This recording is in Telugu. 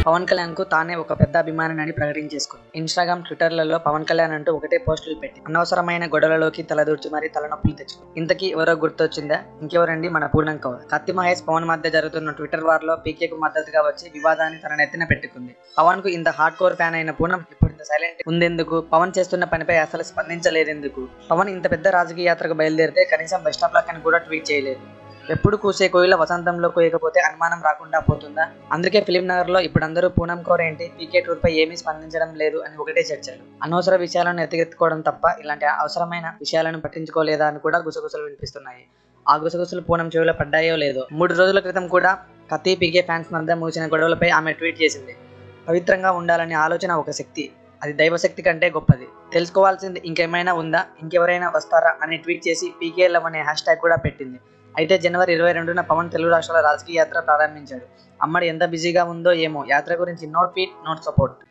పవన్ కళ్యాణ్ కు తానే ఒక పెద్ద అభిమానిని ప్రకటించేసుకుంది ఇన్స్టాగ్రామ్ ట్విట్టర్లలో పవన్ కళ్యాణ్ అంటూ ఒకటే పోస్టులు పెట్టి అనవసరమైన గొడవలలోకి తలదూర్చి మరీ తలనొప్పులు తెచ్చుకుంది ఇంతకీ ఎవరో గుర్తొచ్చిందా ఇంకెవరండి మన పూర్ణం కౌర్ కత్తి మహేష్ పవన్ మధ్య జరుగుతున్న ట్విట్టర్ వార్ లో పీకేకు మద్దతుగా వచ్చి వివాదాన్ని తన నెత్తిన పెట్టుకుంది పవన్ కు ఇంత హార్డ్ కోర్ ఫ్యాన్ అయిన పూనం ఇప్పుడు ఇంత సైలెంట్ ఉందెందుకు పవన్ చేస్తున్న పనిపై అసలు స్పందించలేదెందుకు పవన్ ఇంత పెద్ద రాజకీయ యాత్రకు బయలుదేరితే కనీసం బెస్ట్ ఆఫ్ లక్ అని కూడా ట్వీట్ చేయలేదు ఎప్పుడు కూసే కోయిల వసంతంలో కోయకపోతే అనుమానం రాకుండా పోతుందా అందుకే ఫిలిం నగర్ లో ఇప్పుడు అందరూ పూనం కోర్ ఏంటి పీకే టూర్ పై ఏమీ స్పందించడం లేదు అని ఒకటే చర్చలు అనవసర విషయాలను ఎత్తుకెత్తుకోవడం తప్ప ఇలాంటి అవసరమైన విషయాలను పట్టించుకోలేదా అని కూడా గుసగుసలు వినిపిస్తున్నాయి ఆ గుసగుసలు పూనం చెవిలో పడ్డాయో లేదో మూడు రోజుల క్రితం కూడా కత్తి పీకే ఫ్యాన్స్ మధ్య మూసిన గొడవలపై ఆమె ట్వీట్ చేసింది పవిత్రంగా ఉండాలనే ఆలోచన ఒక శక్తి అది దైవశక్తి కంటే గొప్పది తెలుసుకోవాల్సింది ఇంకేమైనా ఉందా ఇంకెవరైనా వస్తారా అని ట్వీట్ చేసి పీకే లవ్ అనే హ్యాష్ ట్యాగ్ కూడా పెట్టింది అయితే జనవరి ఇరవై రెండున పవన్ తెలుగు రాష్ట్రాల రాజకీయ యాత్ర ప్రారంభించాడు అమ్మడి ఎంత బిజీగా ఉందో ఏమో యాత్ర గురించి నో ట్వీట్ నోట్ సపోర్ట్